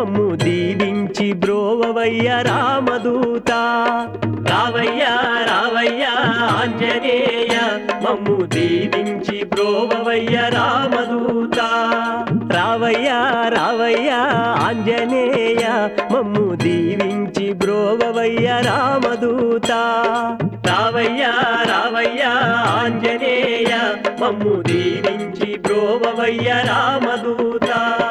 మమ్ము దీవించి బ్రోవవయ్య రామదూత రావయ్య రావయ్య ఆంజనేయ మమ్ము దీవించి బ్రోవవయ్య రామదూత రావయ్య రావయ్య ఆంజనేయ మమ్ము దీవించి బ్రోవవయ్య రామదూత రావయ్య రావయ్య ఆంజనేయ మమ్ము దీవించి బ్రోవవయ్య రామదూత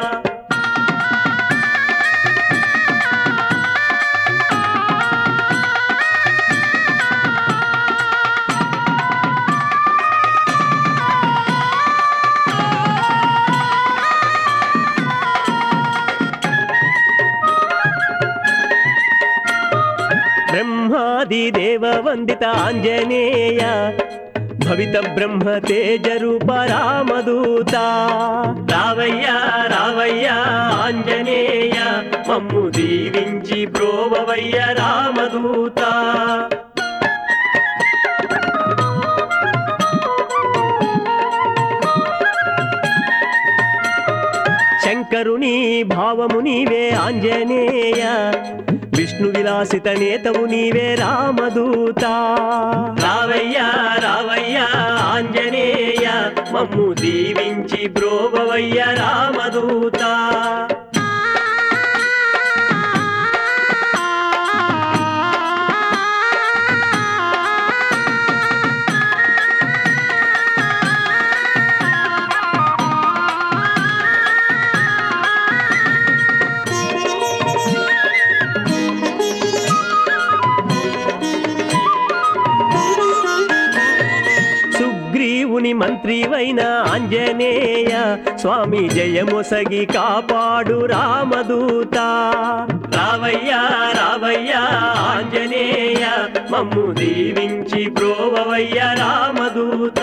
బ్రహ్మాది దేవ వందిత ఆంజనేయ భవిత బ్రహ్మ తేజ రూప రామదూత రావయ్య రావయ్య ఆంజనేయ మమ్ము దీవించి బ్రోవవయ్య రామదూత శంకరుని భావము నీవే ఆంజనేయ విష్ణు విలాసిత నేతవు నీవే రామదూత రావయ్య రావయ్య ఆంజనేయ మమ్ము దీవించి బ్రోవవయ్య రామదూత సుగ్రీవుని మంత్రివైన ఆంజనేయ స్వామి జయమొసగి కాపాడు రామదూత రావయ్య రావయ్య ఆంజనేయ మమ్ము దీవించి బ్రోవవయ్య రామదూత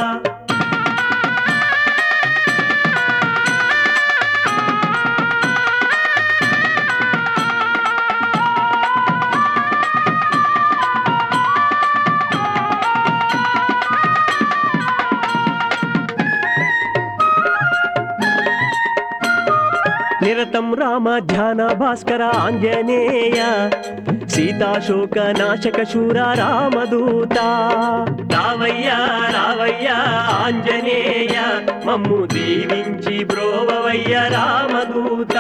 నిరతం రామ ధ్యాన భాస్కర ఆంజనేయ సీతాశోక నాశక శూర రామదూత రావయ్య రావయ్య ఆంజనేయ మమ్ము దీవించి బ్రోవవయ్య రామదూత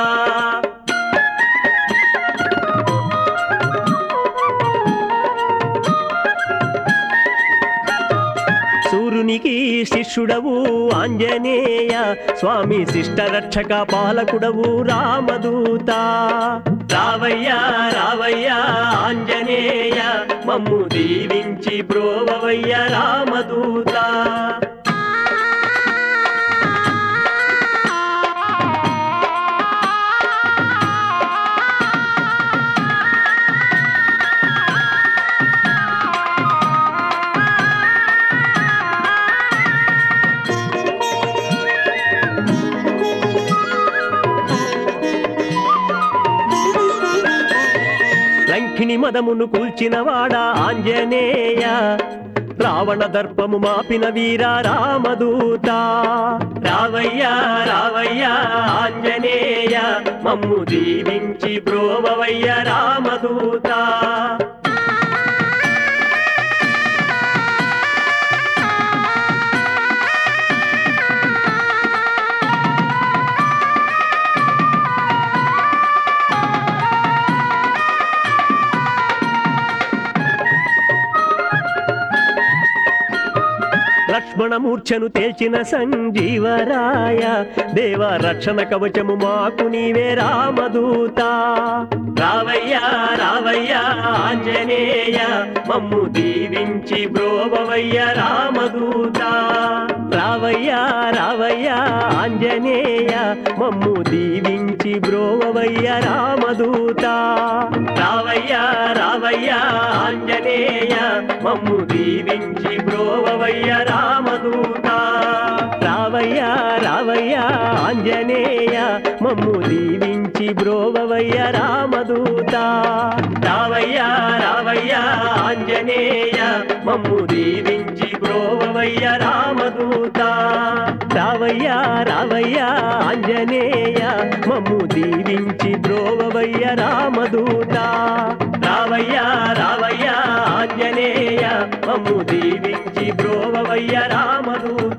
సూర్యునికి శిష్యుడవు ఆంజనేయ స్వామి శిష్ట రక్షక పాలకుడవు రామదూత రావయ్య రావయ్య ఆంజనేయ మమ్ము దీవించి బ్రోవవయ్య రామదూత లంకిణి మదమును కూల్చినవాడా ఆంజనేయ రావణ దర్పము మాపిన వీర రామదూత రావయ్య రావయ్య ఆంజనేయ మమ్ము దీవించి బ్రోవవయ్య రామదూత లక్ష్మణ మూర్ఛను తేల్చిన సంజీవరాయ దేవ రక్షణ కవచము మాకు నీవే రామదూత రావయ్య రావయ్య ఆంజనేయ మమ్ము దీవించి బ్రోవవయ్య రామదూత రావయ్య రావయ్య ఆంజనేయ మమ్ము దీవించి బ్రోవవయ్య రామదూత రావయ్య రావయ్య ఆంజనేయ మమ్ము దీవించి బ్రోవవయ్య రామదూత రావయ్య రావయ్య ఆంజనేయ మమ్ము దీవించి బ్రోవవయ్య రామదూత రావయ్య రావయ్య ఆంజనేయ మమ్ము దీవించి బ్రోవవయ్య రామదూత రావయ్యా రావయ్యా ఆంజనేయ మమ్ము దీవించి బ్రోవవయ్య రామదూత రావయ్యా రావయ్యా ఆంజనేయ మమ్ము దీవించి బ్రోవవయ్య రామదూత